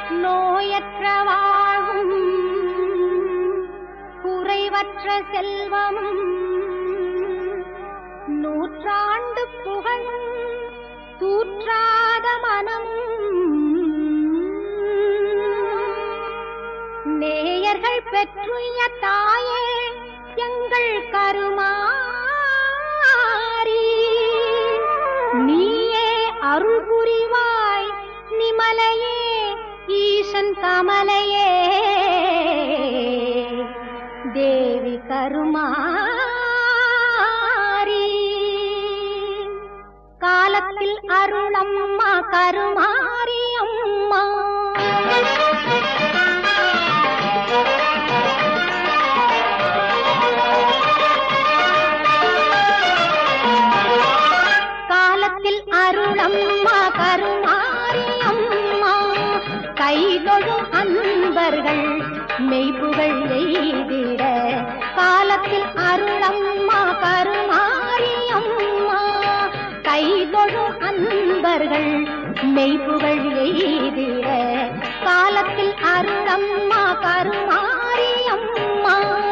நோயற்ற வாழ்வும் குறைவற்ற செல்வமும் நூற்றாண்டு புகழும் தூற்றாத மனமும் நேயர்கள் பெற்றுய தாயே எங்கள் கருமாரி நீயே அருள் புரிவாய் நிமலையே ஈசன் கமலையே தேவி கருமாரி காலத்தில் அருளம்மா கருமாரி அம்மா காலத்தில் அருளம்மா கருமாரி அம்மா கைதொழும் அன்பர்கள் மெய்ப்புகள் எய்திட காலத்தில் அருளம்மா கருமாரி அம்மா கைதொழும் அன்பர்கள் மெய்ப்புகள் எய்திட காலத்தில் அருளம்மா கருமாரி அம்மா